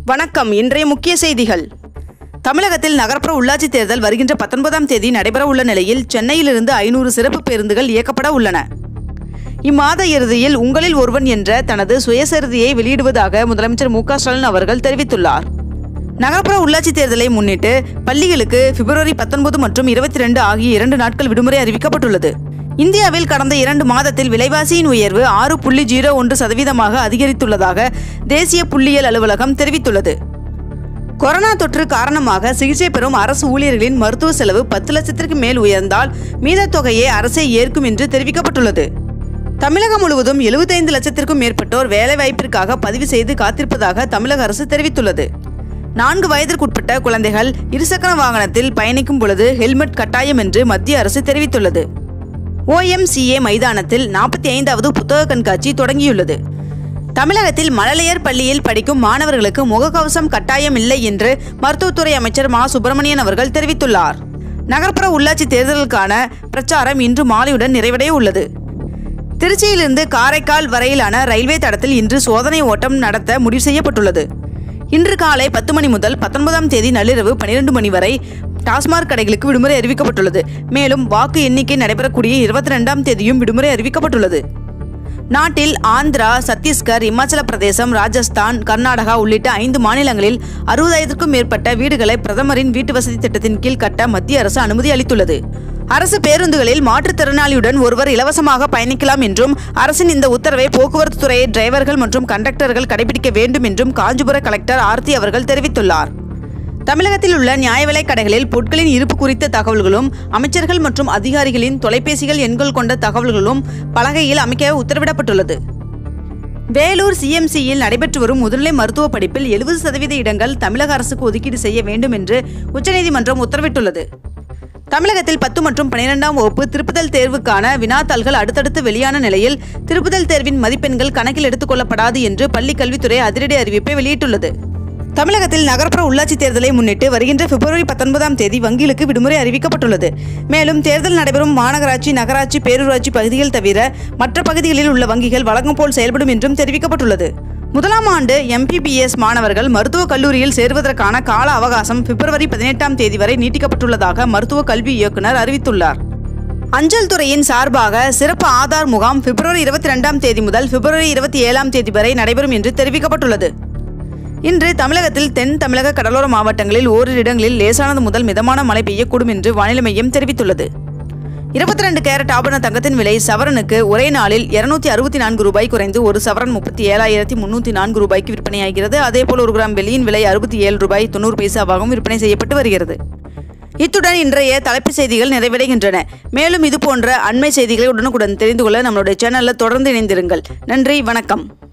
வணக்கம் இன்றைய முக்கிய செய்திகள் தமிழகத்தில் நகர்ப்புற உள்ளாட்சி தேர்தல் வருகின்ற பத்தொன்பதாம் தேதி நடைபெற உள்ள நிலையில் சென்னையிலிருந்து ஐநூறு சிறப்பு பேருந்துகள் இயக்கப்பட உள்ளன இம்மாத இறுதியில் உங்களில் ஒருவன் என்ற தனது சுயசரிதியை வெளியிடுவதாக முதலமைச்சர் மு க ஸ்டாலின் அவர்கள் தெரிவித்துள்ளார் நகர்ப்புற உள்ளாட்சி தேர்தலை முன்னிட்டு பள்ளிகளுக்கு பிப்ரவரி பத்தொன்பது மற்றும் இருபத்தி ரெண்டு ஆகிய இரண்டு நாட்கள் விடுமுறை அறிவிக்கப்பட்டுள்ளது இந்தியாவில் கடந்த இரண்டு மாதத்தில் விலைவாசியின் உயர்வு ஆறு புள்ளி ஜீரோ ஒன்று சதவீதமாக அதிகரித்துள்ளதாக தேசிய புள்ளியியல் அலுவலகம் தெரிவித்துள்ளது கொரோனா தொற்று காரணமாக சிகிச்சை பெறும் அரசு ஊழியர்களின் மருத்துவ செலவு பத்து லட்சத்திற்கு மேல் உயர்ந்தால் மீதத் தொகையை அரசே ஏற்கும் என்று தெரிவிக்கப்பட்டுள்ளது தமிழகம் முழுவதும் எழுபத்தைந்து லட்சத்திற்கும் மேற்பட்டோர் வேலைவாய்ப்பிற்காக பதிவு செய்து காத்திருப்பதாக தமிழக அரசு தெரிவித்துள்ளது நான்கு வயதிற்குட்பட்ட குழந்தைகள் இருசக்கர வாகனத்தில் பயணிக்கும் பொழுது ஹெல்மெட் கட்டாயம் என்று மத்திய அரசு தெரிவித்துள்ளது ஓஎம்சிஏ மைதானத்தில் நாற்பத்தி ஐந்தாவது புத்தக கண்காட்சி தொடங்கியுள்ளது தமிழகத்தில் மழலையர் பள்ளியில் படிக்கும் மாணவர்களுக்கு முகக்கவசம் கட்டாயம் இல்லை என்று மருத்துவத்துறை அமைச்சர் மா சுப்பிரமணியன் அவர்கள் தெரிவித்துள்ளார் நகர்ப்புற உள்ளாட்சி தேர்தலுக்கான பிரச்சாரம் இன்று மாலையுடன் நிறைவடைய உள்ளது திருச்சியிலிருந்து காரைக்கால் வரையிலான ரயில்வே தடத்தில் இன்று சோதனை ஓட்டம் நடத்த முடிவு செய்யப்பட்டுள்ளது இன்று காலை பத்து மணி முதல் பத்தொன்பதாம் தேதி நள்ளிரவு பனிரெண்டு மணி வரை டாஸ்மாக் கடைகளுக்கு விடுமுறை அறிவிக்கப்பட்டுள்ளது மேலும் வாக்கு எண்ணிக்கை நடைபெறக்கூடிய இருபத்தி ரெண்டாம் தேதியும் விடுமுறை அறிவிக்கப்பட்டுள்ளது நாட்டில் ஆந்திரா சத்தீஸ்கர் இமாச்சல பிரதேசம் ராஜஸ்தான் கர்நாடகா உள்ளிட்ட ஐந்து மாநிலங்களில் அறுபதாயிரத்திற்கும் மேற்பட்ட வீடுகளை பிரதமரின் வீட்டு வசதி திட்டத்தின் கீழ் கட்ட மத்திய அரசு அனுமதி அளித்துள்ளது அரசு பேருந்துகளில் மாற்றுத்திறனாளியுடன் ஒருவர் இலவசமாக பயணிக்கலாம் என்றும் அரசின் இந்த உத்தரவை போக்குவரத்து துறையை டிரைவர்கள் மற்றும் கண்டக்டர்கள் கடைபிடிக்க வேண்டும் என்றும் காஞ்சிபுர கலெக்டர் ஆர்த்தி அவர்கள் தெரிவித்துள்ளார் தமிழகத்தில் உள்ள நியாய விலைக் கடைகளில் பொருட்களின் இருப்பு குறித்த தகவல்களும் அமைச்சர்கள் மற்றும் அதிகாரிகளின் தொலைபேசிகள் எண்கள் கொண்ட தகவல்களும் பலகையில் அமைக்க உத்தரவிடப்பட்டுள்ளது வேலூர் சிஎம்சியில் நடைபெற்று வரும் முதுநிலை மருத்துவ படிப்பில் எழுபது சதவீத இடங்கள் தமிழக அரசுக்கு ஒதுக்கீடு செய்ய வேண்டும் என்று உச்சநீதிமன்றம் உத்தரவிட்டுள்ளது தமிழகத்தில் பத்து மற்றும் பனிரெண்டாம் வகுப்பு திருப்புதல் தேர்வுக்கான வினாத்தாள்கள் அடுத்தடுத்து வெளியான நிலையில் திருப்புதல் தேர்வின் மதிப்பெண்கள் கணக்கில் எடுத்துக் கொள்ளப்படாது என்று பள்ளிக் கல்வித்துறை அதிரடி அறிவிப்பை வெளியிட்டுள்ளது தமிழகத்தில் நகர்ப்புற உள்ளாட்சி தேர்தலை முன்னிட்டு வருகின்ற பிப்ரவரி பத்தொன்பதாம் தேதி வங்கிகளுக்கு விடுமுறை அறிவிக்கப்பட்டுள்ளது மேலும் தேர்தல் நடைபெறும் மாநகராட்சி நகராட்சி பேரூராட்சி பகுதிகள் தவிர மற்ற பகுதிகளில் உள்ள வங்கிகள் வழக்கம் போல் செயல்படும் என்றும் தெரிவிக்கப்பட்டுள்ளது முதலாம் ஆண்டு எம்பிபிஎஸ் மாணவர்கள் மருத்துவக் கல்லூரியில் சேருவதற்கான கால அவகாசம் பிப்ரவரி பதினெட்டாம் தேதி வரை நீட்டிக்கப்பட்டுள்ளதாக மருத்துவ கல்வி இயக்குனர் அறிவித்துள்ளார் அஞ்சல் துறையின் சார்பாக சிறப்பு ஆதார் முகாம் பிப்ரவரி இருபத்தி ரெண்டாம் தேதி முதல் பிப்ரவரி இருபத்தி ஏழாம் தேதி வரை நடைபெறும் என்று தெரிவிக்கப்பட்டுள்ளது இன்று தமிழகத்தில் தென் தமிழக கடலோர மாவட்டங்களில் ஓரிரு இடங்களில் லேசானது முதல் மிதமான மழை பெய்யக்கூடும் என்று வானிலை மையம் தெரிவித்துள்ளது இருபத்தி ரெண்டு கேரட் ஆபரண தங்கத்தின் விலை சவரனுக்கு ஒரே நாளில் இருநூத்தி அறுபத்தி நான்கு ரூபாய் குறைந்து ஒரு சவரன் முப்பத்தி ஏழாயிரத்தி முன்னூற்றி நான்கு ரூபாய்க்கு விற்பனையாகிறது அதேபோல் ஒரு கிராம் வெள்ளியின் விலை அறுபத்தி ஏழு ரூபாய் தொண்ணூறு பைசாவாகவும் விற்பனை செய்யப்பட்டு வருகிறது இத்துடன் இன்றைய தலைப்புச் செய்திகள் நிறைவடைகின்றன மேலும் இது போன்ற அண்மை செய்திகளை உடனுக்குடன் தெரிந்து கொள்ள நம்மளுடைய சேனலில் தொடர்ந்து இணைந்திருங்கள் நன்றி வணக்கம்